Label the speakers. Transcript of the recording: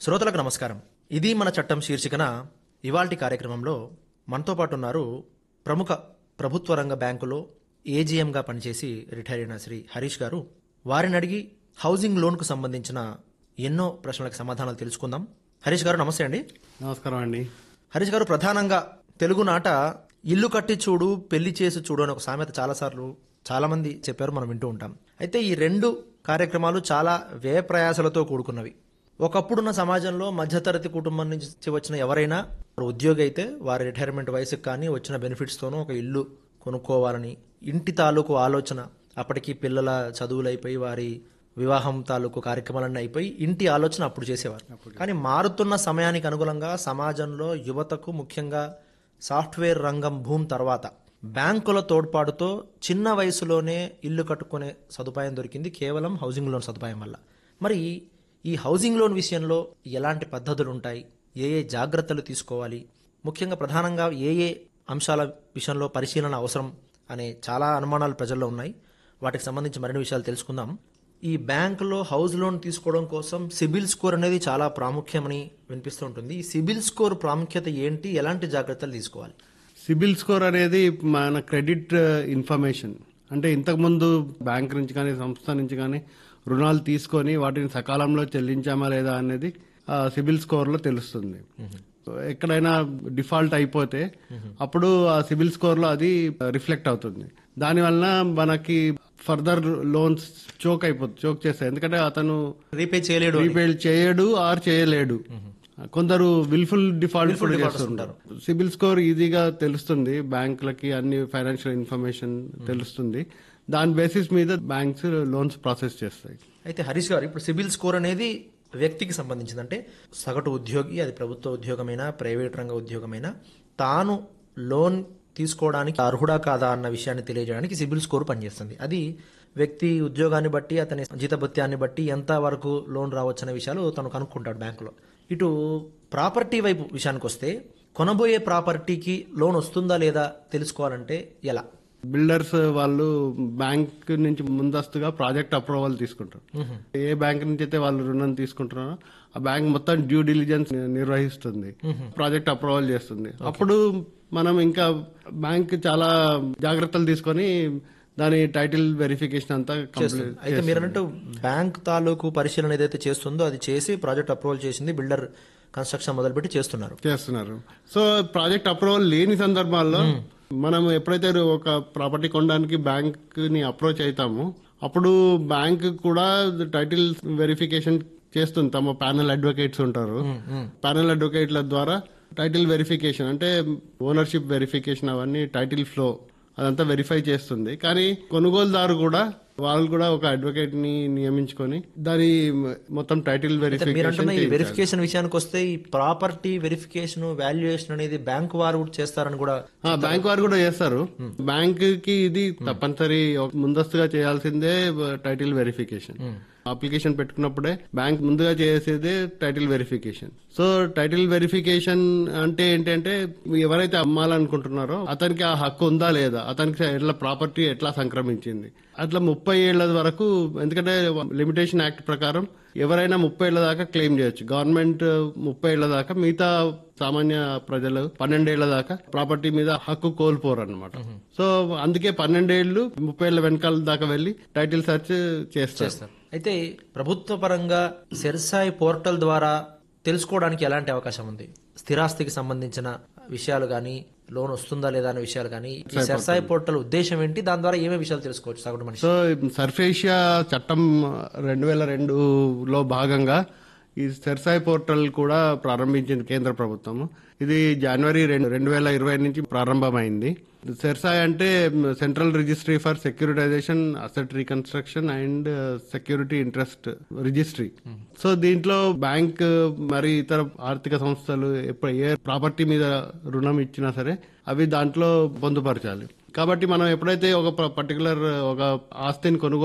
Speaker 1: శ్రోతలకు నమస్కారం ఇది మన చట్టం శీర్షికన ఇవాల్టి కార్యక్రమంలో మనతో పాటు ఉన్నారు ప్రముఖ ప్రభుత్వ రంగ బ్యాంకులో ఏజీఎంగా పనిచేసి రిటైర్ అయిన శ్రీ హరీష్ గారు వారిని అడిగి హౌసింగ్ లోన్కు సంబంధించిన ఎన్నో ప్రశ్నలకు సమాధానాలు తెలుసుకుందాం హరీష్ గారు నమస్తే అండి
Speaker 2: నమస్కారం అండి
Speaker 1: హరీష్ గారు ప్రధానంగా తెలుగు నాట ఇల్లు కట్టి చూడు పెళ్లి చేసి చూడు అని ఒక సామెత చాలాసార్లు చాలా మంది చెప్పారు మనం వింటూ ఉంటాం అయితే ఈ రెండు కార్యక్రమాలు చాలా వ్యయ ప్రయాసలతో కూడుకున్నవి ఒకప్పుడున్న సమాజంలో మధ్యతరగతి కుటుంబం నుంచి వచ్చిన ఎవరైనా వారు ఉద్యోగి అయితే వారి రిటైర్మెంట్ వయసుకు కానీ వచ్చిన బెనిఫిట్స్తోనూ ఒక ఇల్లు కొనుక్కోవాలని ఇంటి తాలూకు ఆలోచన అప్పటికి పిల్లల చదువులు అయిపోయి వారి వివాహం తాలూకు కార్యక్రమాలన్నీ అయిపోయి ఇంటి ఆలోచన అప్పుడు చేసేవారు కానీ మారుతున్న సమయానికి అనుగుణంగా సమాజంలో యువతకు ముఖ్యంగా సాఫ్ట్వేర్ రంగం భూమి తర్వాత బ్యాంకుల తోడ్పాటుతో చిన్న వయసులోనే ఇల్లు కట్టుకునే సదుపాయం దొరికింది కేవలం హౌసింగ్ లోన్ సదుపాయం వల్ల మరి ఈ హౌసింగ్ లోన్ విషయంలో ఎలాంటి పద్ధతులు ఉంటాయి ఏ ఏ జాగ్రత్తలు తీసుకోవాలి ముఖ్యంగా ప్రధానంగా ఏ ఏ అంశాల విషయంలో పరిశీలన అవసరం అనే చాలా అనుమానాలు ప్రజల్లో ఉన్నాయి వాటికి సంబంధించి మరిన్ని విషయాలు తెలుసుకుందాం ఈ బ్యాంకులో హౌస్ లోన్ తీసుకోవడం కోసం సిబిల్ స్కోర్ అనేది చాలా ప్రాముఖ్యమని వినిపిస్తూ ఉంటుంది ఈ సిబిల్ స్కోర్ ప్రాముఖ్యత ఏంటి ఎలాంటి జాగ్రత్తలు తీసుకోవాలి
Speaker 2: సిబిల్ స్కోర్ అనేది మన క్రెడిట్ ఇన్ఫర్మేషన్ అంటే ఇంతకుముందు బ్యాంక్ నుంచి కానీ సంస్థ నుంచి కానీ రుణాలు తీసుకొని వాటిని సకాలంలో చెల్లించామా లేదా అనేది ఆ సిబిల్ స్కోర్ లో తెలుస్తుంది ఎక్కడైనా డిఫాల్ట్ అయిపోతే అప్పుడు ఆ సిబిల్ స్కోర్ లో అది రిఫ్లెక్ట్ అవుతుంది దానివల్ల మనకి ఫర్దర్ లోన్స్ చోక్ అయిపోతుంది చోక్ చేస్తాయి ఎందుకంటే అతను
Speaker 1: రీపే చేయలేడు
Speaker 2: రీపే చేయడు ఆర్ చేయలేడు కొందరు విల్ఫుల్ డిఫాల్ట్ కూడా చేస్తుంటారు సిబిల్ స్కోర్ ఈజీగా తెలుస్తుంది బ్యాంకులకి అన్ని ఫైనాన్షియల్ ఇన్ఫర్మేషన్ తెలుస్తుంది దాని బేసిస్ మీద బ్యాంక్స్ లోన్స్ ప్రాసెస్ చేస్తాయి
Speaker 1: అయితే హరీష్ గారు ఇప్పుడు సిబిల్ స్కోర్ అనేది వ్యక్తికి సంబంధించింది అంటే సగటు ఉద్యోగి అది ప్రభుత్వ ఉద్యోగమైనా ప్రైవేట్ రంగ ఉద్యోగమైనా తాను లోన్ తీసుకోవడానికి అర్హుడా కాదా అన్న విషయాన్ని తెలియజేయడానికి సిబిల్ స్కోర్ పనిచేస్తుంది అది వ్యక్తి ఉద్యోగాన్ని బట్టి అతని జీతభత్యాన్ని బట్టి ఎంత వరకు లోన్ రావచ్చు అనే విషయాలు తను కనుక్కుంటాడు బ్యాంకులో ఇటు ప్రాపర్టీ వైపు విషయానికి వస్తే కొనబోయే ప్రాపర్టీకి లోన్ వస్తుందా లేదా తెలుసుకోవాలంటే ఎలా
Speaker 2: బిల్డర్స్ వాళ్ళు బ్యాంక్ నుంచి ముందస్తుగా ప్రాజెక్ట్ అప్రూవల్ తీసుకుంటారు ఏ బ్యాంక్ నుంచి అయితే వాళ్ళు రుణం తీసుకుంటున్నారో ఆ బ్యాంక్ మొత్తం డ్యూ డిలిజెన్స్ నిర్వహిస్తుంది ప్రాజెక్ట్ అప్రూవల్ చేస్తుంది అప్పుడు మనం ఇంకా బ్యాంక్ చాలా జాగ్రత్తలు తీసుకొని దాని టైటిల్ వెరిఫికేషన్ అంతా కంప్లీట్
Speaker 1: అయితే మీరన్నట్టు బ్యాంక్ తాలూకు పరిశీలన ఏదైతే చేస్తుందో అది చేసి ప్రాజెక్ట్ అప్రూవల్ చేసింది బిల్డర్ కన్స్ట్రక్షన్ మొదలుపెట్టి చేస్తున్నారు
Speaker 2: చేస్తున్నారు సో ప్రాజెక్ట్ అప్రూవల్ లేని సందర్భాల్లో మనం ఎప్పుడైతే ఒక ప్రాపర్టీ కొనడానికి బ్యాంక్ ని అప్రోచ్ అవుతామో అప్పుడు బ్యాంక్ కూడా టైటిల్ వెరిఫికేషన్ చేస్తుంది తమ ప్యానల్ అడ్వకేట్స్ ఉంటారు ప్యానల్ అడ్వకేట్ల ద్వారా టైటిల్ వెరిఫికేషన్ అంటే ఓనర్షిప్ వెరిఫికేషన్ అవన్నీ టైటిల్ ఫ్లో అదంతా వెరిఫై చేస్తుంది కానీ కొనుగోలుదారు కూడా వాళ్ళు కూడా ఒక అడ్వకేట్ ని నియమించుకొని దాని మొత్తం టైటిల్
Speaker 1: మీరంటున్న
Speaker 2: వెరిఫికేషన్
Speaker 1: ఈ వెరిఫికేషన్ విషయానికి వస్తే ఈ ప్రాపర్టీ వెరిఫికేషన్ వాల్యుయేషన్ అనేది బ్యాంక్ వారు కూడా చేస్తారని కూడా
Speaker 2: ఆ, బ్యాంక్ వారు కూడా చేస్తారు బ్యాంక్ కి ఇది తప్పనిసరి ఒక ముందస్తుగా చేయాల్సిందే టైటిల్ వెరిఫికేషన్ అప్లికేషన్ పెట్టుకున్నప్పుడే బ్యాంక్ ముందుగా చేసేదే title verification so title verification అంటే ఏంటంటే ఎవరైతే అమ్మాలనుకుంటున్నారో అతనికి ఆ హక్కు ఉందా లేదా అతనికి ఎట్లా ప్రాపర్టీ ఎట్లా సంక్రమించింది అట్లా ముప్పై ఏళ్ల వరకు ఎందుకంటే లిమిటేషన్ యాక్ట్ ప్రకారం ఎవరైనా ముప్పై ఏళ్ల దాకా క్లెయిమ్ చేయొచ్చు గవర్నమెంట్ ముప్పై ఏళ్ల దాకా మిగతా సామాన్య ప్రజలు పన్నెండేళ్ల దాకా ప్రాపర్టీ మీద హక్కు కోల్పోరు అనమాట సో అందుకే పన్నెండేళ్లు ముప్పై ఏళ్ల వెనకాల దాకా వెళ్లి టైటిల్ సెర్చ్ చేస్తారు
Speaker 1: అయితే ప్రభుత్వ పరంగా సెర్సాయి పోర్టల్ ద్వారా తెలుసుకోవడానికి ఎలాంటి అవకాశం ఉంది స్థిరాస్తికి సంబంధించిన విషయాలు కానీ లోన్ వస్తుందా లేదా అనే విషయాలు కానీ ఈ సెర్సాయి పోర్టల్ ఉద్దేశం ఏంటి దాని ద్వారా ఏమేమి విషయాలు తెలుసుకోవచ్చు సగటు మనిషి
Speaker 2: సో సర్ఫేషియా చట్టం రెండు వేల రెండులో భాగంగా ఈ సెర్సాయి పోర్టల్ కూడా ప్రారంభించింది కేంద్ర ప్రభుత్వం ఇది జనవరి రెండు రెండు వేల ఇరవై నుంచి ప్రారంభమైంది సెర్సాయ్ అంటే central registry for securitisation asset reconstruction and security interest registry so దీంట్లో బ్యాంక్ మరి ఇతర ఆర్థిక సంస్థలు ఎప్పుడు ఏ ప్రాపర్టీ మీద రుణం ఇచ్చినా సరే అవి దాంట్లో పొందుపరచాలి కాబట్టి మనం ఎప్పుడైతే ఒక పర్టికులర్ ఒక ఆస్తిని కొనుగోలు